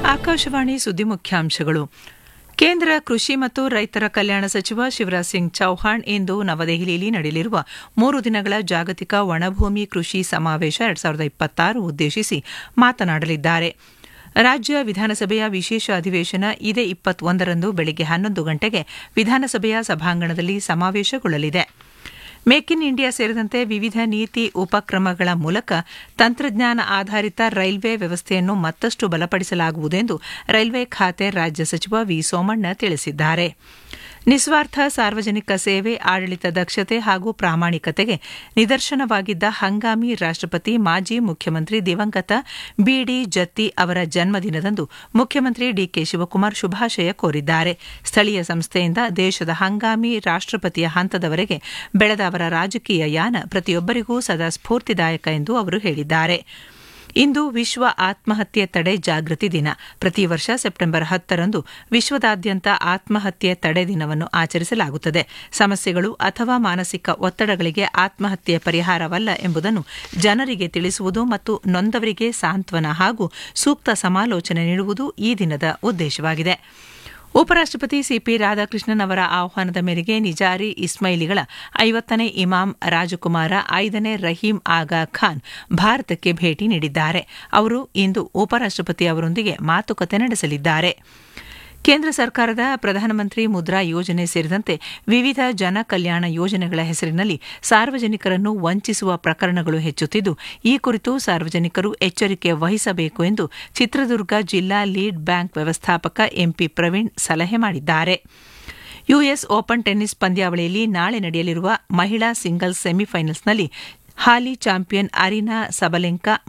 ಆಕಾಶವಾಣಿ ಸುದ್ದಿ ಮುಖ್ಯಾಂಶಗಳು ಕೇಂದ್ರ ಕೃಷಿ ಮತ್ತು ರೈತರ ಕಲ್ಯಾಣ ಸಚಿವ ಶಿವರಾಜ್ ಸಿಂಗ್ ಚೌಹಾಣ್ ಇಂದು ನವದೆಹಲಿಯಲ್ಲಿ ನಡೆಯಲಿರುವ ಮೂರು ದಿನಗಳ ಜಾಗತಿಕ ಒಣಭೂಮಿ ಕೃಷಿ ಸಮಾವೇಶ ಎರಡ್ ಸಾವಿರದ ಇಪ್ಪತ್ತಾರು ಉದ್ದೇಶಿಸಿ ಮಾತನಾಡಲಿದ್ದಾರೆ ರಾಜ್ಯ ವಿಧಾನಸಭೆಯ ವಿಶೇಷ ಅಧಿವೇಶನ ಇದೇ ಇಪ್ಪತ್ತೊಂದರಂದು ಬೆಳಗ್ಗೆ ಹನ್ನೊಂದು ಗಂಟೆಗೆ ವಿಧಾನಸಭೆಯ ಸಭಾಂಗಣದಲ್ಲಿ ಸಮಾವೇಶಗೊಳ್ಳಲಿದೆ ಮೇಕ್ ಇನ್ ಇಂಡಿಯಾ ಸೇರಿದಂತೆ ವಿವಿಧ ನೀತಿ ಉಪಕ್ರಮಗಳ ಮೂಲಕ ತಂತ್ರಜ್ಞಾನ ಆಧಾರಿತ ರೈಲ್ವೆ ವ್ಯವಸ್ಥೆಯನ್ನು ಮತ್ತಷ್ಟು ಬಲಪಡಿಸಲಾಗುವುದು ಎಂದು ರೈಲ್ವೆ ಖಾತೆ ರಾಜ್ಯ ಸಚಿವ ವಿ ಸೋಮಣ್ಣ ತಿಳಿಸಿದ್ದಾರೆ ನಿಸ್ವಾರ್ಥ ಸಾರ್ವಜನಿಕ ಸೇವೆ ಆಡಳಿತ ದಕ್ಷತೆ ಹಾಗೂ ಪ್ರಾಮಾಣಿಕತೆಗೆ ನಿದರ್ಶನವಾಗಿದ್ದ ಹಂಗಾಮಿ ರಾಷ್ಟಪತಿ ಮಾಜಿ ಮುಖ್ಯಮಂತ್ರಿ ದಿವಂಗತ ಬಿಡಿ ಜತ್ತಿ ಅವರ ಜನ್ಮದಿನದಂದು ಮುಖ್ಯಮಂತ್ರಿ ಡಿಕೆ ಶಿವಕುಮಾರ್ ಶುಭಾಶಯ ಕೋರಿದ್ದಾರೆ ಸ್ಥಳೀಯ ಸಂಸ್ಥೆಯಿಂದ ದೇಶದ ಹಂಗಾಮಿ ರಾಷ್ಟಪತಿಯ ಹಂತದವರೆಗೆ ಬೆಳೆದ ಅವರ ರಾಜಕೀಯ ಯಾನ ಪ್ರತಿಯೊಬ್ಬರಿಗೂ ಸದಾ ಸ್ಫೂರ್ತಿದಾಯಕ ಎಂದು ಅವರು ಹೇಳಿದ್ದಾರೆ ಇಂದು ವಿಶ್ವ ಆತ್ಮಹತ್ಯೆ ತಡೆ ಜಾಗೃತಿ ದಿನ ಪ್ರತಿ ವರ್ಷ ಸೆಪ್ಟೆಂಬರ್ ಹತ್ತರಂದು ವಿಶ್ವದಾದ್ಯಂತ ಆತ್ಮಹತ್ಯೆ ತಡೆ ದಿನವನ್ನು ಆಚರಿಸಲಾಗುತ್ತದೆ ಸಮಸ್ಯೆಗಳು ಅಥವಾ ಮಾನಸಿಕ ಒತ್ತಡಗಳಿಗೆ ಆತ್ಮಹತ್ಯೆ ಪರಿಹಾರವಲ್ಲ ಎಂಬುದನ್ನು ಜನರಿಗೆ ತಿಳಿಸುವುದು ಮತ್ತು ನೊಂದವರಿಗೆ ಸಾಂತ್ವನ ಹಾಗೂ ಸೂಕ್ತ ಸಮಾಲೋಚನೆ ನೀಡುವುದು ಈ ದಿನದ ಉದ್ದೇಶವಾಗಿದೆ ಉಪರಾಷ್ಟಪತಿ ಸಿಪಿ ರಾಧಾಕೃಷ್ಣನ್ ಅವರ ಆಹ್ವಾನದ ಮೇರೆಗೆ ನಿಜಾರಿ ಇಸ್ಮೈಲಿಗಳ ಐವತ್ತನೇ ಇಮಾಮ್ ರಾಜಕುಮಾರ ಐದನೇ ರಹೀಂ ಆಗಾ ಖಾನ್ ಭಾರತಕ್ಕೆ ಭೇಟಿ ನೀಡಿದ್ದಾರೆ ಅವರು ಇಂದು ಉಪರಾಷ್ಟಪತಿ ಅವರೊಂದಿಗೆ ಮಾತುಕತೆ ನಡೆಸಲಿದ್ದಾರೆ ಕೇಂದ್ರ ಸರ್ಕಾರದ ಪ್ರಧಾನಮಂತ್ರಿ ಮುದ್ರಾ ಯೋಜನೆ ಸೇರಿದಂತೆ ವಿವಿಧ ಜನ ಕಲ್ಯಾಣ ಯೋಜನೆಗಳ ಹೆಸರಿನಲ್ಲಿ ಸಾರ್ವಜನಿಕರನ್ನು ವಂಚಿಸುವ ಪ್ರಕರಣಗಳು ಹೆಚ್ಚುತ್ತಿದ್ದು ಈ ಕುರಿತು ಸಾರ್ವಜನಿಕರು ಎಚ್ಚರಿಕೆ ವಹಿಸಬೇಕು ಎಂದು ಚಿತ್ರದುರ್ಗ ಜಿಲ್ಲಾ ಲೀಡ್ ಬ್ಯಾಂಕ್ ವ್ಯವಸ್ಥಾಪಕ ಎಂಪಿ ಪ್ರವೀಣ್ ಸಲಹೆ ಮಾಡಿದ್ದಾರೆ ಯುಎಸ್ ಓಪನ್ ಟೆನ್ನಿಸ್ ಪಂದ್ಯಾವಳಿಯಲ್ಲಿ ನಾಳೆ ನಡೆಯಲಿರುವ ಮಹಿಳಾ ಸಿಂಗಲ್ಸ್ ಸೆಮಿಫೈನಲ್ಸ್ನಲ್ಲಿ ಹಾಲಿ ಚಾಂಪಿಯನ್ ಅರಿನಾ ಸಬಲೆಂಕಾ